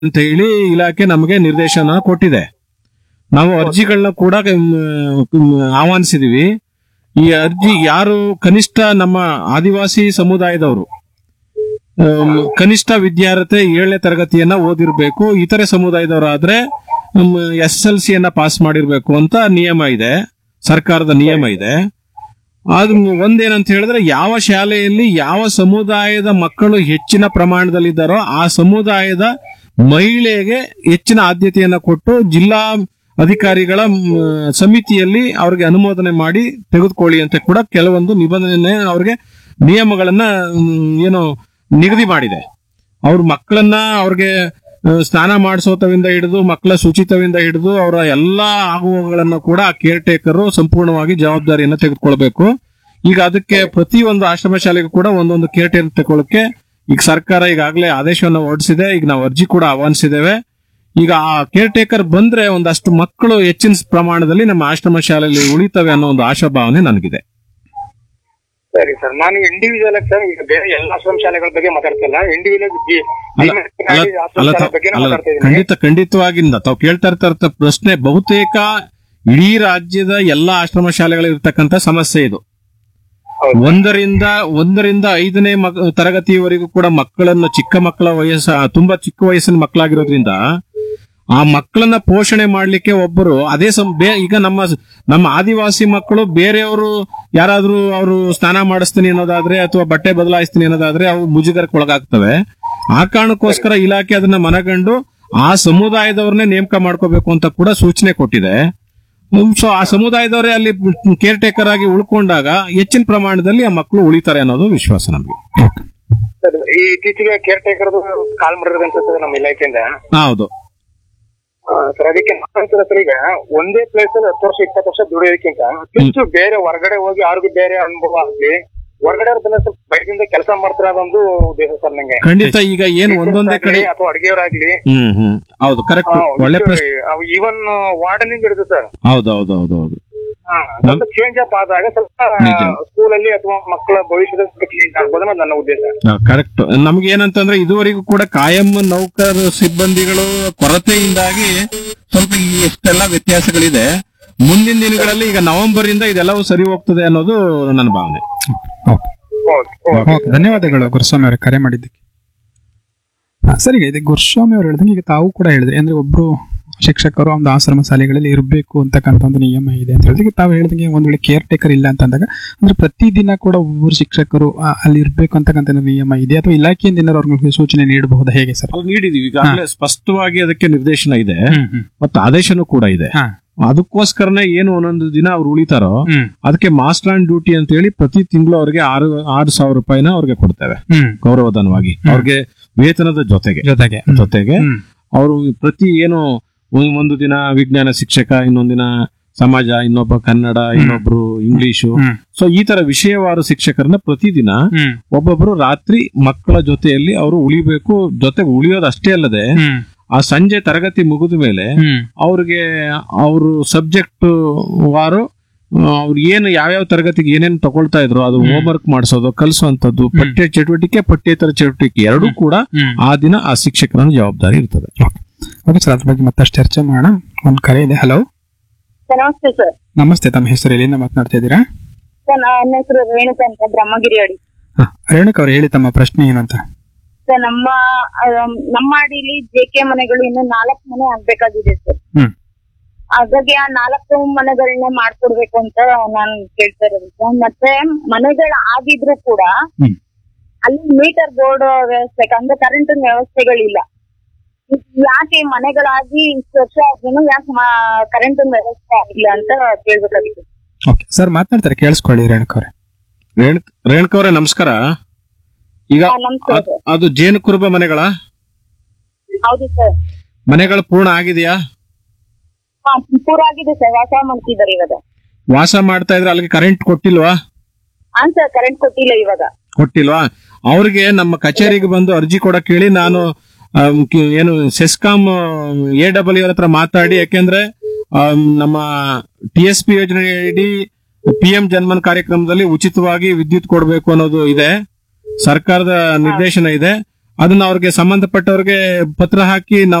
ಅಂತ ಹೇಳಿ ಇಲಾಖೆ ನಮಗೆ ನಿರ್ದೇಶನ ಕೊಟ್ಟಿದೆ ನಾವು ಅರ್ಜಿಗಳನ್ನ ಕೂಡ ಮ್, ಮ್, ಆಹ್ವಾನಿಸಿದೀವಿ ಈ ಅರ್ಜಿ ಯಾರು ಕನಿಷ್ಠ ನಮ್ಮ ಆದಿವಾಸಿ ಸಮುದಾಯದವರು ಆಮ್, ಕನಿಷ್ಠ ವಿದ್ಯಾರ್ಹತೆ ಏಳನೇ ತರಗತಿಯನ್ನ ಓದಿರ್ಬೇಕು ಇತರೆ ಸಮುದಾಯದವರಾದ್ರೆ ಎಸ್ ಎಲ್ ಸಿಯನ್ನ ಪಾಸ್ ಮಾಡಿರ್ಬೇಕು ಅಂತ ನಿಯಮ ಇದೆ ಸರ್ಕಾರದ ನಿಯಮ ಇದೆ ಅದು ಒಂದೇನಂತ ಹೇಳಿದ್ರೆ ಯಾವ ಶಾಲೆಯಲ್ಲಿ ಯಾವ ಸಮುದಾಯದ ಮಕ್ಕಳು ಹೆಚ್ಚಿನ ಪ್ರಮಾಣದಲ್ಲಿದ್ದಾರೋ ಆ ಸಮುದಾಯದ ಮಹಿಳೆಗೆ ಹೆಚ್ಚಿನ ಆದ್ಯತೆಯನ್ನ ಕೊಟ್ಟು ಜಿಲ್ಲಾ ಅಧಿಕಾರಿಗಳ ಮ್, ಸಮಿತಿಯಲ್ಲಿ ಅವ್ರಿಗೆ ಅನುಮೋದನೆ ಮಾಡಿ ತೆಗೆದುಕೊಳ್ಳಿ ಅಂತ ಕೂಡ ಕೆಲವೊಂದು ನಿಬಂಧನೆ ಅವ್ರಿಗೆ ನಿಯಮಗಳನ್ನ ಮ್, ಏನು ನಿಗದಿ ಮಾಡಿದೆ ಅವ್ರ ಮಕ್ಕಳನ್ನ ಅವ್ರಿಗೆ ಆ, ಸ್ನಾನ ಮಾಡಿಸೋತವಿಂದ ಹಿಡಿದು ಮಕ್ಕಳ ಶುಚಿತ್ವದಿಂದ ಹಿಡಿದು ಅವರ ಎಲ್ಲಾ ಆಗುವಗಳನ್ನು ಕೂಡ ಆ ಕೇರ್ ಟೇಕರ್ ಸಂಪೂರ್ಣವಾಗಿ ಜವಾಬ್ದಾರಿಯನ್ನ ತೆಗೆದುಕೊಳ್ಬೇಕು ಈಗ ಅದಕ್ಕೆ ಪ್ರತಿ ಒಂದು ಆಶ್ರಮ ಶಾಲೆಗೂ ಕೂಡ ಒಂದೊಂದು ಕೇರ್ ಟೇಕರ್ ತಗೊಳ್ಳಕ್ಕೆ ಈಗ ಸರ್ಕಾರ ಈಗಾಗಲೇ ಆದೇಶವನ್ನು ಹೊರಡಿಸಿದೆ ಈಗ ನಾವು ಅರ್ಜಿ ಕೂಡ ಆಹ್ವಾನಿಸಿದ್ದೇವೆ ಈಗ ಆ ಕೇರ್ ಟೇಕರ್ ಬಂದ್ರೆ ಒಂದಷ್ಟು ಮಕ್ಕಳು ಹೆಚ್ಚಿನ ಪ್ರಮಾಣದಲ್ಲಿ ನಮ್ಮ ಆಶ್ರಮ ಶಾಲೆಯಲ್ಲಿ ಉಳಿತವೆ ಅನ್ನೋ ಒಂದು ಆಶಾಭಾವನೆ ನನಗಿದೆ ಸರಿ ಸರ್ ನಾನು ಇಂಡಿವಿಜುವಲ್ ಆಗಿ ಸರ್ ಈಗ ಬೇರೆ ಎಲ್ಲ ಆಶ್ರಮ ಶಾಲೆಗಳ ಬಗ್ಗೆ ಮಾತಾಡ್ತಿಲ್ಲ ಇಂಡಿವಿಜುವಲ್ ಅಲ್ಲ ಅಲ್ಲ ಆಶ್ರಮ ಅಲ್ಲ ಶಾಲೆ ತಾವ್- ಬಗ್ಗೆ ಅಲ್ಲ ಮಾತಾಡ್ತಾ ಇದ್ದೀನಿ ಖಂಡಿತ ಖಂಡಿತವಾಗಿ ತಾವು ಕೇಳ್ತಾ ಇರ್ತಾ ಪ್ರಶ್ನೆ ಬಹುತೇಕ ಇಡೀ ರಾಜ್ಯದ ಎಲ್ಲಾ ಆಶ್ರಮ ಶಾಲೆಗಳಲ್ಲಿ ಇರ್ತಕ್ಕಂಥ ಸಮಸ್ಯೆ ಇದು ಹೌದು. ಒಂದರಿಂದ ಒಂದರಿಂದ ಐದನೇ ಮಕ್- ತರಗತಿಯವರೆಗೂ ಕೂಡ ಮಕ್ಕಳನ್ನು ಚಿಕ್ಕ ಮಕ್ಕಳ ವಯಸ್ಸ ತುಂಬಾ ಚಿಕ್ಕ ವಯಸ್ಸಿನ ಮಕ್ಕಳಾಗಿರೋದ್ರಿಂದ ಆ ಮಕ್ಕಳನ್ನ ಪೋಷಣೆ ಮಾಡ್ಲಿಕ್ಕೆ ಒಬ್ಬರು ಅದೇ ಸಂ ಬೇ- ಈಗ ನಮ್ಮ ನಮ್ಮ ಆದಿವಾಸಿ ಮಕ್ಕಳು ಬೇರೆಯವರು ಯಾರಾದ್ರೂ ಅವರು ಸ್ನಾನ ಮಾಡಿಸ್ತೀನಿ ಅನ್ನೋದಾದ್ರೆ ಅಥವಾ ಬಟ್ಟೆ ಬದಲಾಯಿಸ್ತೀನಿ ಅನ್ನೋದಾದ್ರೆ ಅವು ಮುಜುಗರಕ್ಕೆ ಒಳಗಾಗ್ತವೆ ಆ ಕಾರಣಕ್ಕೋಸ್ಕರ ಇಲಾಖೆ ಅದನ್ನ ಮನಗಂಡು ಆ ಸಮುದಾಯದವ್ರನ್ನೇ ನೇಮಕ ಮಾಡ್ಕೋಬೇಕು ಅಂತ ಕೂಡ ಸೂಚನೆ ಕೊಟ್ಟಿದೆ ಸೊ ಆ ಸಮುದಾಯದವರೇ ಅಲ್ಲಿ ಕೇರ್ ಟೇಕರ್ ಆಗಿ ಉಳ್ಕೊಂಡಾಗ ಹೆಚ್ಚಿನ ಪ್ರಮಾಣದಲ್ಲಿ ಆ ಮಕ್ಕಳು ಉಳಿತಾರೆ ಅನ್ನೋದು ವಿಶ್ವಾಸ ನಮಗೆ ಸರ್ ಈ ಇತ್ತೀಚೆಗೆ ಕೇರ್ ಟೇಕರ್ ಕಾಲ್ ಮಾಡಿರೋದು ಅನ್ಸುತ್ತೆ ನಮ್ಮ ಇಲಾಖೆಯಿಂದ ಹೌದು ಆ, ಸರ್ ಅದಕ್ಕೆ ನಾನಂತರ ಸರ್ ಈಗ ಒಂದೇ ಪ್ಲೇಸ್ ಅಲ್ಲಿ ಹತ್ತು ವರ್ಷ ಇಪ್ಪತ್ತು ವರ್ಷ ದುಡಿಯೋದಕ್ಕಿಂತ ಅಟ್ಲೀಸ್ಟ್ ಬೇರೆ ಹೊರಗಡೆ ಹೋಗಿ ಅವ್ರಿಗೆ ಬೇರೆ ಅನುಭವ ಆಗ್ಲಿ ಹೊರಗಡೆ ಅವ್ರ ಸ್ವಲ್ಪ ಬಯದಿಂದ ಕೆಲಸ ಮಾಡ್ತಾರೆ ಅದೊಂದು ಉದ್ದೇಶ ಸರ್ ನಂಗೆ ಖಂಡಿತ ಈಗ ಏನು ಒಂದೊಂದೇ ಕಡೆ ಅಥವಾ ಅಡಿಗೆಯವರಾಗ್ಲಿ ಹ್ಮ್ ಹ್ಮ್ ಹೌದು ಕರೆಕ್ಟ್ ಒಳ್ಳೆ ಪ್ರಶ್ನೆ ಈವನ್ ವಾರ್ಡನಿಂಗ್ ಹಿಡಿದು ಸರ್ ಹೌದು ಹೌದು ಹೌದು ಹೌದು ಹಾ, ಸ್ವಲ್ಪ ಚೇಂಜ್ ಅಪ್ ಆದಾಗ ಸ್ವಲ್ಪ ನಿಜ. ಸ್ಕೂಲ್ ಅಲ್ಲಿ ಅಥವಾ ಮಕ್ಕಳ ಭವಿಷ್ಯದ ಚೇಂಜ್ ಆಗ್ಬೋದು ಅನ್ನೋದು ನನ್ನ ಉದ್ದೇಶ ಕರೆಕ್ಟ್ ನಮ್ಗೆ ಏನಂತಂದ್ರೆ ಇದುವರೆಗೂ ಕೂಡ ಕಾಯಂ ನೌಕರ ಸಿಬ್ಬಂದಿಗಳು ಕೊರತೆಯಿಂದಾಗಿ ಸ್ವಲ್ಪ ಈ ಎಷ್ಟೆಲ್ಲ ವ್ಯತ್ಯಾಸಗಳಿದೆ ಮುಂದಿನ ದಿನಗಳಲ್ಲಿ ಈಗ ನವೆಂಬರ್ ಇಂದ ಇದೆಲ್ಲವೂ ಸರಿ ಹೋಗ್ತದೆ ಅನ್ನೋದು ನನ್ನ ಭಾವನೆ ಓಕೆ ಓಕೆ ಓಕೆ ಓಕೆ ಧನ್ಯವಾದಗಳು ಗುರುಸ್ವಾಮಿ ಅವರೇ ಕರೆ ಮಾಡಿದ್ದಕ್ಕೆ ಹಾ, ಸರಿ ಈಗ ಇದು ಗುರುಸ್ವಾಮಿ ಅವರು ಹೇಳಿದಂಗೆ ಈಗ ತಾವು ಕೂಡ ಹೇಳಿದ್ರಿ ಅಂದ್ರೆ ಒಬ್ರು ಶಿಕ್ಷಕರು ಒಂದು ಆಶ್ರಮ ಶಾಲೆಗಳಲ್ಲಿ ಇರಬೇಕು ಅಂತಕ್ಕಂಥ ಒಂದು ನಿಯಮ ಇದೆ ಅಂತ ಹೇಳಿದ್ರೆ ಈಗ ತಾವು ಹೇಳಿದಂಗೆ ಒಂದ್ ವೇಳೆ ಕೇರ್ ಟೇಕರ್ ಇಲ್ಲ ಅಂತ ಅಂದಾಗ ಅಂದ್ರೆ ಪ್ರತಿದಿನ ಕೂಡ ಒಬ್ಬರು ಶಿಕ್ಷಕರು ಆ, ಅಲ್ಲಿ ಇರಬೇಕು ಅಂತಕ್ಕಂಥ ಒಂದು ನಿಯಮ ಇದೆ ಅಥವಾ ಇಲಾಖೆಯಿಂದ ಏನಾದ್ರು ಅವ್ರಿಗೆ ಸೂಚನೆ ನೀಡಬಹುದಾ ಹೇಗೆ ಸರ್ ಅದು ನೀಡಿದೀವಿ ಈಗಾಗಲೇ ಸ್ಪಷ್ಟವಾಗಿ ಅದಕ್ಕೆ ನಿರ್ದೇಶನ ಇದೆ ಹ್ಮ್ ಹ್ಮ್ ಮತ್ತು ಆದೇಶನೂ ಕೂಡ ಇದೆ ಹಾ. ಅದಕ್ಕೋಸ್ಕರನೇ ಏನು ಒಂದೊಂದು ದಿನ ಅವ್ರು ಉಳಿತಾರೋ ಹ್ಮ್ ಅದಕ್ಕೆ ಮಾಸ್ಟರ್ ಆನ್ ಡ್ಯೂಟಿ ಅಂತ ಹೇಳಿ ಪ್ರತಿ ತಿಂಗಳು ಅವ್ರಿಗೆ ಆರು ಆರು ಸಾವಿರ ರೂಪಾಯಿನ ಅವ್ರಿಗೆ ಕೊಡ್ತೇವೆ ಹ್ಮ್ ಗೌರವಧನವಾಗಿ ಅವ್ರಿಗೆ ವೇತನದ ಜೊತೆಗೆ ಜೊತೆಗೆ ಜೊತೆಗೆ ಹ್ಮ್ ಅವರು ಪ್ರತಿ ಏನು ಒಂದ್- ಒಂದು ದಿನ ವಿಜ್ಞಾನ ಶಿಕ್ಷಕ ಇನ್ನೊಂದಿನ ಸಮಾಜ ಇನ್ನೊಬ್ಬ ಕನ್ನಡ ಇನ್ನೊಬ್ರು ಇಂಗ್ಲಿಷು ಹ್ಮ್ ಸೊ ಈ ತರ ವಿಷಯವಾರು ಶಿಕ್ಷಕರನ್ನ ಪ್ರತಿದಿನ ಹ್ಮ್ ಒಬ್ಬೊಬ್ರು ರಾತ್ರಿ ಮಕ್ಕಳ ಜೊತೆಯಲ್ಲಿ ಅವರು ಉಳಿಬೇಕು ಜೊತೆಗೆ ಉಳಿಯೋದು ಅಷ್ಟೇ ಅಲ್ಲದೆ ಹ್ಮ್ ಆ ಸಂಜೆ ತರಗತಿ ಮುಗಿದ ಮೇಲೆ ಹ್ಮ್ ಅವ್ರಿಗೆ ಅವರು ಸಬ್ಜೆಕ್ಟ್ ವಾರು ಅವ್ರು ಏನು ಯಾವ್ಯಾವ ತರಗತಿಗೆ ಏನೇನು ತಗೊಳ್ತಾ ಇದ್ರು ಅದು ಹೋಮ್ ವರ್ಕ್ ಮಾಡಿಸೋದು ಕಲಿಸುವಂತದ್ದು ಪಠ್ಯ ಚಟುವಟಿಕೆ ಪಠ್ಯೇತರ ಚಟುವಟಿಕೆ ಎರಡೂ ಕೂಡ ಹ್ಮ್ ಆ ದಿನ ಆ ಶಿಕ್ಷಕರನ್ನ ಜವಾಬ್ದಾರಿ ಇರ್ತದೆ ಓಕೆ ಸರ್ ಅದ್ರ ಬಗ್ಗೆ ಮತ್ತಷ್ಟು ಚರ್ಚೆ ಮಾಡೋಣ ಒಂದ್ ಕರೆ ಇದೆ ಹಲೋ ನಮಸ್ತೆ ಸರ್ ನಮಸ್ತೆ ತಮ್ಮ ಹೆಸರು ಎಲ್ಲಿಂದ ಮಾತನಾಡ್ತಾ ಇದ್ದೀರಾ ಸರ್ ನನ್ನ ಹೆಸರು ರೇಣುಕಾ ಅಂತ ಬ್ರಹ್ಮಗಿರಿ ಅಡಿ ಹಾ, ರೇಣುಕ ಅವ್ರು ಹೇಳಿ ತಮ್ಮ ಪ್ರಶ್ನೆ ಏನು ಅಂತ ಸರ್ ನಮ್ಮ ಆಮ್, ನಮ್ಮ ಅಡಿಲಿ ಜೆ ಕೆ ಮನೆಗಳು ಇನ್ನು ನಾಲ್ಕು ಮನೆ ಆಗ್ಬೇಕಾಗಿದೆ ಸರ್ ಹ್ಮ್ ಹಾಗಾಗಿ ಆ ನಾಲ್ಕು ಮನೆಗಳನ್ನ ಮಾಡ್ಕೊಡ್ಬೇಕು ಅಂತ ನಾನು ಕೇಳ್ತಾ ಇರೋದು ಸರ್ ಮತ್ತೆ ಮನೆಗಳು ಆಗಿದ್ರು ಕೂಡ ಹ್ಮ್. ಅಲ್ಲಿ ಮೀಟರ್ ಬೋರ್ಡ್ ವ್ಯವಸ್ಥೆ ಅಂದ್ರೆ ಕರೆಂಟ್ ವ್ಯವಸ್ಥೆಗಳಿಲ್ಲ ಯಾಕೆ ಮನೆಗಳಾಗಿ ಇಷ್ಟು ವರ್ಷ ಆದ್ರೂ ಯಾಕೆ ಕರೆಂಟ್ ವ್ಯವಸ್ಥೆ ಆಗಿಲ್ಲ ಅಂತ ಕೇಳ್ಬೇಕಾಗಿತ್ತು ಓಕೆ ಸರ್ ಮಾತನಾಡ್ತಾರೆ ಕೇಳಿಸ್ಕೊಳ್ಳಿ ರೇಣುಕ ಅವ್ರೆ ರೇಣುಕ್ ರೇಣುಕವ್ರೆ ನಮಸ್ಕಾರ ಈಗ ಹಾ, ನಮಸ್ತೆ ಅದ್- ಸರ್ ಅದು ಜೇನು ಕುರುಬ ಮನೆಗಳ ಹೌದು ಸರ್ ಮನೆಗಳು ಪೂರ್ಣ ಆಗಿದೆಯಾ ಹಾ ಪೂರ ಆಗಿದೆ ಸರ್ ವಾಸ ಮಾಡ್ತಿದ್ದಾರೆ ಇವಾಗ ವಾಸ ಮಾಡ್ತಾ ಇದ್ರೆ ಅಲ್ಲಿಗೆ ಕರೆಂಟ್ ಕೊಟ್ಟಿಲ್ವಾ ಹಾ ಸರ್ ಕರೆಂಟ್ ಕೊಟ್ಟಿಲ್ಲ ಇವಾಗ ಕೊಟ್ಟಿಲ್ವಾ ಅವ್ರಿಗೆ ನಮ್ಮ ಕಚೇರಿಗೆ ಬಂದು ಅರ್ಜಿ ಕೊಡಕ್ ಹೇಳಿ ನಾನು ಆಮ್, ಕಿ- ಏನು ಸೆಸ್ಕಾಂ ಎ ಡಬ್ಲ್ಯೂ ಹತ್ರ ಮಾತಾಡಿ ಯಾಕೆಂದ್ರೆ ಆಮ್, ನಮ್ಮ ಟಿ ಎಸ್ ಪಿ ಯೋಜನೆ ಅಡಿ ಪಿ ಎಂ ಜನ್ಮನ್ ಕಾರ್ಯಕ್ರಮದಲ್ಲಿ ಉಚಿತವಾಗಿ ವಿದ್ಯುತ್ ಕೊಡಬೇಕು ಅನ್ನೋದು ಇದೆ ಸರ್ಕಾರದ ನಿರ್ದೇಶನ ಇದೆ ಅದನ್ನ ಅವ್ರಿಗೆ ಸಂಬಂಧಪಟ್ಟವ್ರಿಗೆ ಪತ್ರ ಹಾಕಿ ನಾವು